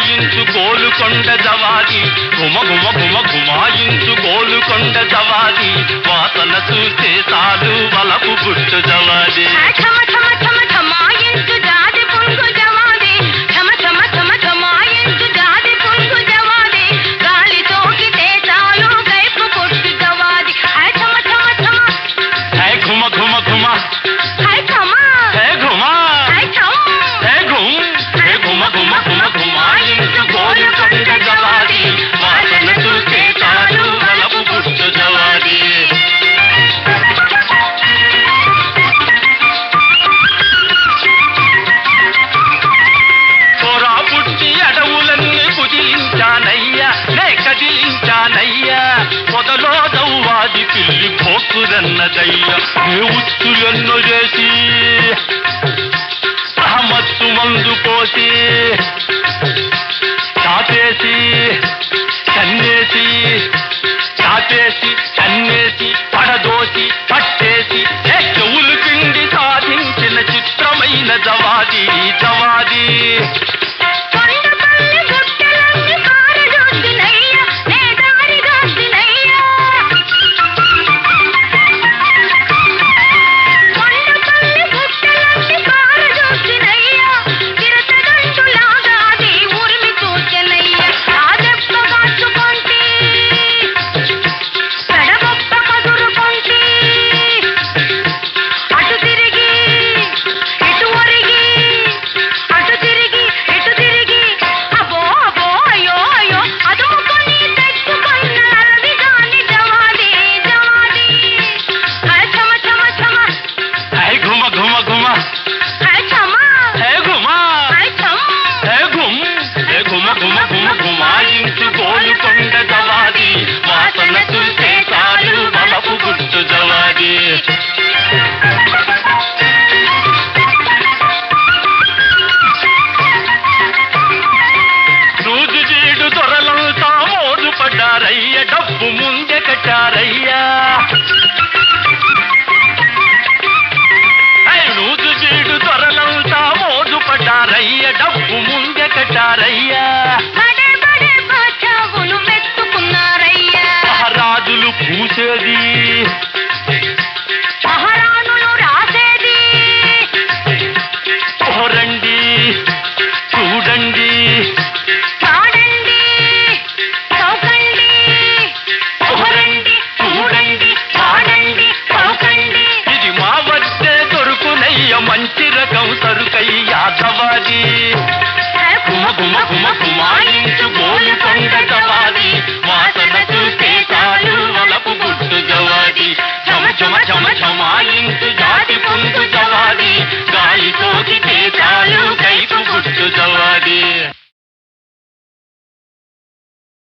గుమాయించు గోలుకొండ జవాది గుమ గుమ గుమ గుమాయించు గోలుకొండ జవాది వాసన చూస్తే చాలు వలపు గుట్టు జవాది ఠమ ఠమ ఠమ ఠమాయించు జాది పుంగు జవాది ఠమ ఠమ ఠమ ఠమాయించు జాది పుంగు జవాది గాలి సోకితే చాలు గైపు కొట్టు జవాది హై ఠమ ఠమ ఠమ హే ఘుమ ఘుమ ఘుమ హై ఠమ హే ఘుమ హై ఠమ హే ఘుమ్ హే ఘుమ ఘుమ ఘుమ గుమాయించు గోలుకొండ జవాది వాసన చూస్తే చాలు వలపు గుట్టు జవాది పొరా పుట్టి అడవులన్నీ కుదిలించానయ్యా నే కదిలించానయ్యా పొదలో దౌవాది పిల్లి పోకురన్నదయ్యా ఏ ఉచ్చులెన్నో చేసి మత్తు మందు పోసి చాపేసి కన్నేసి చాపేసి కన్నేసి పడదోసి పట్టేసి ఏ చెవులు పిండి సాధించిన చిత్రమైన జవాది జవాది కొండపల్లి గుట్టలన్నీ కారజోసినయ్యా నే దారిగాసినయ్యా కొండపల్లి గుట్టలన్నీ కారజోసినయ్యా చిరతగంటులాగా అది ఉరిమి చూచెనయ్యా ఆ దెబ్బ కాచుకొంటి పెడగొప్ప కదురుకొంటి అటు తిరిగి ఇటు ఒరిగి అటు తిరిగి ఇటు తిరిగి అబో అబో అయ్యో అయ్యో అదుముకొని తెచ్చుకున్న అరవి గాని జవాది జవాది హై చమ చమ చమ హై ఘుమ ఘుమ ఘుమ హై చమ హే ఘుమ హై చమ హే ఘుమ్ హే ఘుమ ఘుమ ఘుమ ఘుమాయించు గోలుకొండ జవాది వాసన చూస్తే చాలు వలపు గుట్టు జవాది రోజు జీడు దొరలంతా మోజు పడ్డారయ్య డబ్బు ముందే కట్టారయ్యా నూజు జీడు దొరలంతా మోజు పడ్డారయ్య డబ్బు ముందే కట్టారయ్యా